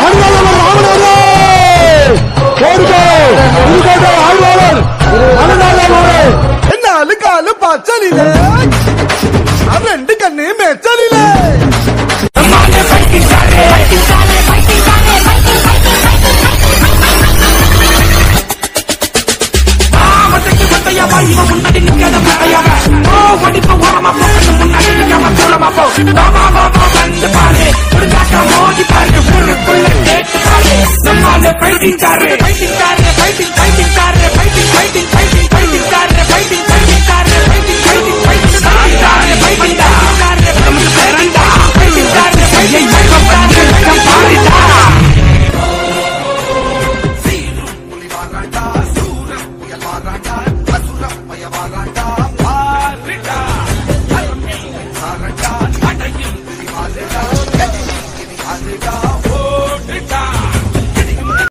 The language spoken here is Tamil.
அனுராதவர் ராமநாதே ஓடிக்கோ புதுக்கோட்டை ஆய்வாளர் அனுராதவோடு நாலு காலு பச்சலிலே ரெண்டு கண்ணு மெச்சலிலே மோதி பாரு ஊருக்குள்ள கேட்டு பாரு நம்மால பைத்தியம்